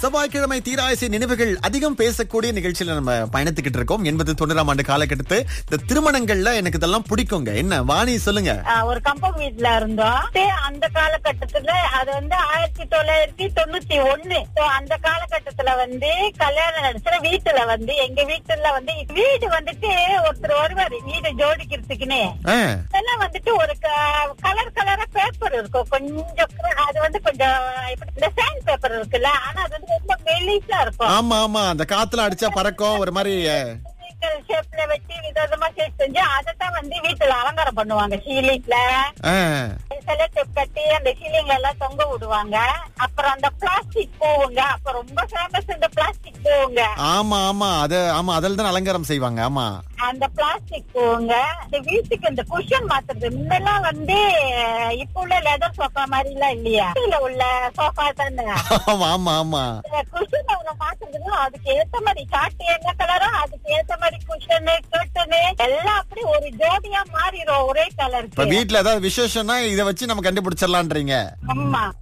செவ்வாய்க்கிழமை தீராயசை நினைவுகள் அதிகம் பேசக்கூடிய நிகழ்ச்சியில நம்ம பயணித்துக்கிட்டு இருக்கோம் எண்பது தொண்ணூறாம் ஆண்டு காலகட்டத்து இந்த திருமணங்கள்ல எனக்கு இதெல்லாம் பிடிக்குங்க என்ன வாணி சொல்லுங்க ஆஹ் ஒரு கம்பம் வீட்ல இருந்தோம் தே, அந்த காலகட்டத்துல அது வந்து ஆயிரத்தி தொள்ளாயிரத்தி தொண்ணூத்தி ஒண்ணு So, அந்த காலகட்டத்துல வந்து கல்யாணம் நடத்துற வீட்டுல வந்து எங்க வீட்டுல வந்து வீடு வந்துட்டு ஒருத்தர் வருவாரு வீடு ஜோடிக்கிறதுக்குன்னு ஆ, இதெல்லாம் வந்துட்டு ஒரு கலர் கலரா பேப்பர் இருக்கும் கொஞ்சம் அது வந்து கொஞ்சம் இப்படி இந்த சேண்ட் பேப்பர் இருக்குல்ல ஆனா அது வந்து ரொம்ப மெலிசா இருக்கும் ஆமா ஆமா அந்த காத்துல அடிச்சா பறக்கும் ஒரு மாதிரி அஹ், ஷேப்ல வச்சு விதவிதமா ஷேப் செஞ்சு அதைத்தான் வந்து வீட்டுல அலங்காரம் பண்ணுவாங்க சீலிங்ல ஆ, செலக்ட் கட்டி அந்த சீலிங்ல எல்லாம் தொங்க விடுவாங்க அப்புறம் அந்த பிளாஸ்டிக் பூவுங்க அப்ப ரொம்ப ஃபேமஸ் இந்த பிளாஸ்டிக் பூவுங்க ஆமா ஆமா அது ஆமா அதில் தான் அலங்காரம் செய்வாங்க ஆமா அந்த பிளாஸ்டிக் பூவுங்க இந்த வீட்டுக்கு இந்த குஷன் மாத்துறது முன்னெல்லாம் வந்து இப்ப உள்ள லெதர் சோஃபா மாதிரி எல்லாம் இல்லையா வீட்டுல உள்ள சோஃபா தானே ஆமா ஆமா ஆமா குஷன் அவங்க மாத்துறதுன்னா அதுக்கு ஏத்த மாதிரி சாட்டு என்ன கலரோ அதுக்கு ஏத்த மாதிரி குஷனு கர்ட்டனு எல்லாம் அப்படி ஒரு ஜோடியா மாறிடும் ஒரே இப்ப கலருக்கு வீட்ல ஏதாவது விசேஷம்னா இத வச்சு நம்ம கண்டுபிடிச்சிடலான்றீங்க ஆமா